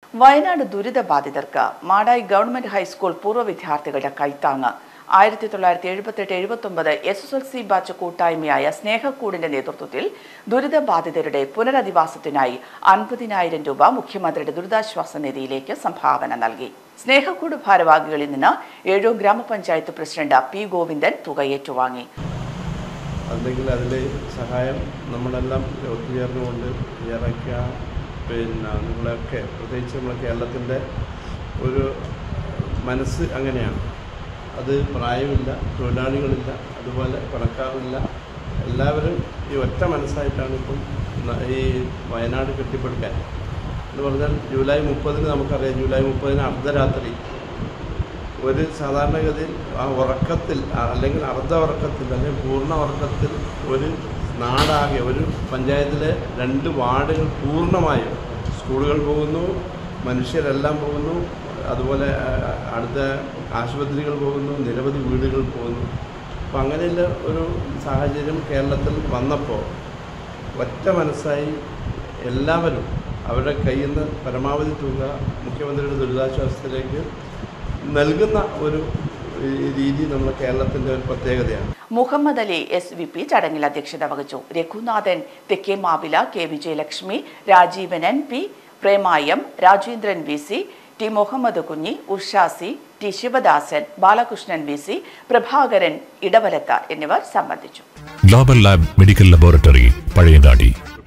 വയനാട് ദുരിതബാധിതർക്ക് Madayi government high school പൂർവ്വ വിദ്യാർത്ഥികളുടെ കൈത്താങ്ങ് ആയിരത്തി തൊള്ളായിരത്തി എഴുപത്തെട്ട് എഴുപത്തൊമ്പത് S S L C batch കൂട്ടായ്മയായ സ്നേഹക്കൂടിന്റെ നേതൃത്വത്തിൽ ദുരിതബാധിതരുടെ പുനരധിവാസത്തിനായി അൻപതിനായിരം രൂപ മുഖ്യമന്ത്രിയുടെ ദുരിതാശ്വാസ നിധിയിലേക്ക് സംഭാവന നൽകി സ്നേഹക്കൂട് ഭാരവാഹികളിൽ നിന്ന് ഏഴോ ഗ്രാമപഞ്ചായത്ത് പ്രസിഡന്റ് പി ഗോവിന്ദൻ തുക ഏറ്റുവാങ്ങി അല്ലെങ്കിൽ അതിൽ സഹായം നമ്മളെല്ലാം ഒത്തുചേർന്നുകൊണ്ട് തയ്യാറാക്കിയ പിന്നെ നിങ്ങളൊക്കെ പ്രത്യേകിച്ച് നമ്മുടെ കേരളത്തിൻ്റെ ഒരു മനസ്സ് അങ്ങനെയാണ് അത് പ്രായമില്ല തൊഴിലാളികളില്ല അതുപോലെ പണക്കാരില്ല എല്ലാവരും ഈ ഒറ്റ മനസ്സായിട്ടാണ് ഇപ്പം ന- ഈ വയനാട് കെട്ടിപ്പടുക്കാൻ എന്ന് പറഞ്ഞാൽ ജൂലൈ മുപ്പതിന് നമുക്കറിയാം ജൂലൈ മുപ്പതിന് അർദ്ധരാത്രി ഒരു സാധാരണഗതിയിൽ ആ ഉറക്കത്തിൽ ആ- അല്ലെങ്കിൽ അർദ്ധ ഉറക്കത്തിൽ അല്ലെങ്കിൽ പൂർണ്ണ ഉറക്കത്തിൽ ഒരു നാടാകെ ഒരു പഞ്ചായത്തിലെ രണ്ട് വാർഡുകൾ പൂർണ്ണമായും സ്കൂളുകൾ പോകുന്നു മനുഷ്യരെല്ലാം പോകുന്നു അതുപോലെ ആ, അടുത്ത ആശുപത്രികൾ പോകുന്നു നിരവധി വീടുകൾ പോകുന്നു അപ്പം അങ്ങനെയുള്ള ഒരു സാഹചര്യം കേരളത്തിൽ വന്നപ്പോൾ ഒറ്റ മനസ്സായി എല്ലാവരും അവരുടെ കയ്യിൽ നിന്ന് പരമാവധി തുക മുഖ്യമന്ത്രിയുടെ ദുരിതാശ്വാസത്തിലേക്ക് നൽകുന്ന ഒരു ഈ രീതി നമ്മുടെ കേരളത്തിൻ്റെ ഒരു പ്രത്യേകതയാണ് Muhammad Ali S V P ചടങ്ങിൽ അധ്യക്ഷത വഹിച്ചു Raghunathan Thekke Mavila K Vijayalakshmi Rajeevan N P പ്രേമായം Rajendran V C T Muhammad Kunhi ഉഷാസി T Sivadasan Balakrishnan V C Prabhakaran ഇടവലത്ത എന്നിവർ സംബന്ധിച്ചു global lab medical laboratory Pazhayangadi